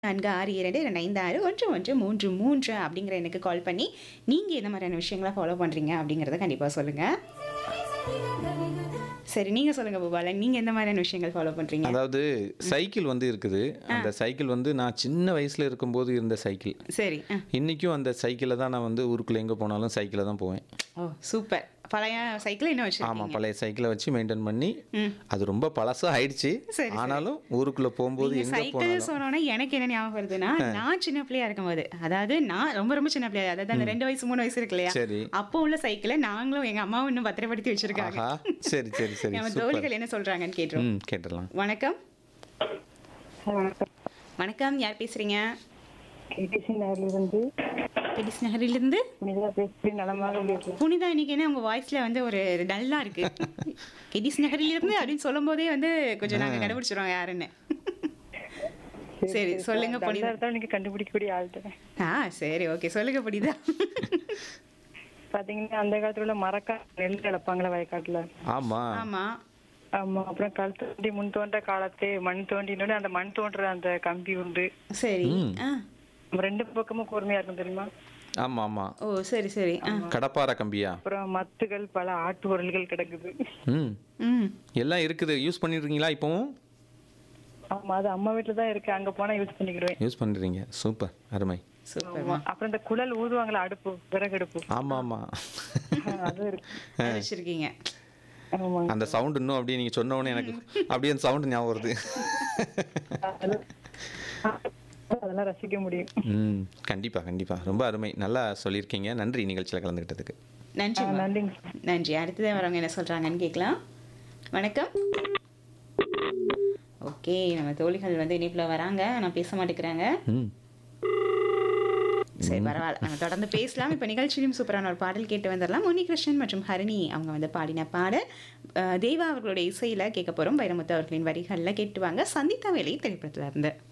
நான்கு ஆறு இரண்டு இரண்டு ஐந்து ஆறு ஒன்று ஒன்று மூன்று மூன்று அப்படிங்கிற எனக்கு கால் பண்ணி நீங்கள் எந்த மாதிரியான விஷயங்களை ஃபாலோ பண்ணுறீங்க அப்படிங்கிறத கண்டிப்பாக சொல்லுங்கள் சரி நீங்கள் சொல்லுங்கள் பூபாலன் நீங்கள் எந்த மாதிரியான விஷயங்கள் ஃபாலோ பண்ணுறீங்க அதாவது சைக்கிள் வந்து இருக்குது அந்த சைக்கிள் வந்து நான் சின்ன வயசுல இருக்கும்போது இருந்த சைக்கிள் சரி ஆ. இன்றைக்கும் அந்த சைக்கிளில் தான் நான் வந்து ஊருக்குள்ளே எங்கே போனாலும் சைக்கிளில் தான் போவேன் ஓ சூப்பர் பழைய சைக்கிள் இன்னும் ஆமாம் வச்சுருக்கீங்க பழைய சைக்கிளை வச்சு மெயின்டைன் பண்ணி ம். அது ரொம்ப பழசாக ஆயிடுச்சு சரி, ஆனாலும் ஊருக்குள்ளே போகும்போது நீங்க எங்கே சைக்கிள் போனாலும் சொன்னோன்னா எனக்கு என்ன ஞாபகம் வருதுன்னா நான் சின்ன பிள்ளையா இருக்கும்போது அதாவது நான் ரொம்ப ரொம்ப சின்ன பிள்ளையா அதாவது அந்த ரெண்டு வயசு மூணு வயசு இருக்கு இல்லையா சரி அப்போ உள்ள சைக்கிளை நாங்களும் எங்க அம்மாவும் இன்னும் பத்திரப்படுத்தி வச்சிருக்காங்க ஆஹா சரி சரி சரி நம்ம சூப்பர் தோழிகள் என்ன சொல்றாங்கன்னு கேட்டுரும் ம் கேட்டுடலாம் வணக்கம் வணக்கம் வணக்கம் யார் பேசுறீங்க கேடிசி நகர்லிருந்து பெடிஸ் நகரிலிருந்து புனிதா பேசி நலமாக உள்ளீர்கள் புனிதா இன்னைக்கு என்ன உங்க வாய்ஸ்ல வந்து ஒரு டல்லா இருக்கு கெடிஸ் நகரிலிருந்து அப்படின்னு சொல்லும் போதே வந்து கொஞ்சம் நாங்க கண்டுபிடிச்சிருவோம் யாருன்னு சரி சொல்லுங்க புனிதா தான் நீங்க கண்டுபிடிக்கக்கூடிய ஆள் தான் ஆ சரி ஓகே சொல்லுங்க புனிதா பாத்தீங்கன்னா அந்த காலத்துல உள்ள மரக்கா நெல் இழப்பாங்களே வயக்காட்டுல ஆமாம் ஆமா ஆமா அப்புறம் கல் தோண்டி முன் தோன்ற காலத்தே மண் தோண்டினோட அந்த மண் தோன்ற அந்த கம்பி உண்டு சரி ஆ ரெண்டு பக்கமும் கூர்மையா இருக்கும் தெரியுமா ஆமாம் ஆமாம் ஓ சரி சரி ஆ கடப்பாறை கம்பியா அப்புறம் மத்துகள் பல ஆட்டு உரல்கள் கிடக்குது ம் ம் எல்லாம் இருக்குது யூஸ் பண்ணிடுறீங்களா இப்போவும் ஆமா அது அம்மா வீட்டுல தான் இருக்கு அங்க போனா யூஸ் பண்ணிக்கிடுவேன் யூஸ் பண்ணுறீங்க சூப்பர் அருமை சூப்பர் ஆமா. அப்புறம் இந்த குழல் ஊதுவாங்களா அடுப்பு விறகு அடுப்பு ஆமாம் ஆமாம் அது இருக்கு அது வச்சிருக்கீங்க ஆமாங்க அந்த சவுண்ட் இன்னும் அப்படியே நீங்கள் சொன்ன உடனே எனக்கு அப்படியே அந்த சவுண்டு ஞாபகம் வருது அது- அதெல்லாம் ரசிக்க முடியும் ம் கண்டிப்பாக கண்டிப்பாக ரொம்ப அருமை நல்லா சொல்லியிருக்கீங்க நன்றி நிகழ்ச்சியில் கலந்துக்கிட்டதுக்கு நன்றி ஆ, நன்றிங்க நன்றி அடுத்தது வரவங்க என்ன சொல்றாங்கன்னு கேட்கலாம் வணக்கம் ஓகே நம்ம தோழிகள் வந்து இணைப்புல வராங்க நான் பேச மாட்டேங்கிறாங்க ம் சரி பரவாயில்ல நம்ம தொடர்ந்து பேசலாம் இப்போ நிகழ்ச்சியிலும் சூப்பரான ஒரு பாடல் கேட்டு வந்துடலாம் முனி கிருஷ்ணன் மற்றும் ஹரிணி அவங்க வந்து பாடின பாடல் அஹ், தேவா அவர்களுடைய இசையில கேட்க போறோம் வைரமுத்து அவர்களின் வரிகளில் கேட்டுவாங்க சந்தித்த வேலை திரைப்படத்துல இருந்து